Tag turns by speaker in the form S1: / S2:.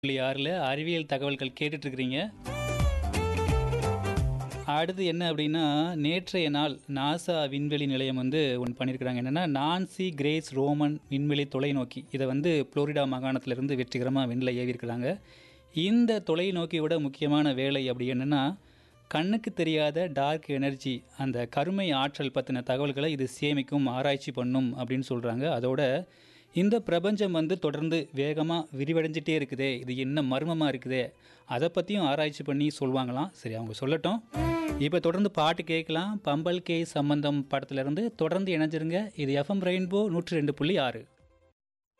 S1: புள்ளி ஆறில் அறிவியல் தகவல்கள் கேட்டுட்ருக்கிறீங்க அடுத்து என்ன அப்படின்னா நேற்றைய நாள் நாசா விண்வெளி நிலையம் வந்து ஒன்று பண்ணியிருக்கிறாங்க என்னென்னா நான்சி கிரேஸ் ரோமன் விண்வெளி தொலைநோக்கி இதை வந்து புளோரிடா மாகாணத்திலிருந்து வெற்றிகரமாக விண்ணில் ஏவியிருக்கிறாங்க இந்த தொலைநோக்கியோட முக்கியமான வேலை அப்படி என்னென்னா கண்ணுக்கு தெரியாத டார்க் எனர்ஜி அந்த கருமை ஆற்றல் பற்றின தகவல்களை இது சேமிக்கும் ஆராய்ச்சி பண்ணும் அப்படின்னு சொல்கிறாங்க அதோட இந்த பிரபஞ்சம் வந்து தொடர்ந்து வேகமாக விரிவடைஞ்சிட்டே இருக்குதே இது என்ன மர்மமாக இருக்குதே அதை பற்றியும் ஆராய்ச்சி பண்ணி சொல்லுவாங்களாம் சரி அவங்க சொல்லட்டும் இப்போ தொடர்ந்து பாட்டு கேட்கலாம் பம்பல் கே சம்பந்தம் படத்துலேருந்து தொடர்ந்து இணைஞ்சிருங்க இது எஃப்எம் ரெயின்போ நூற்றி ரெண்டு புள்ளி ஆறு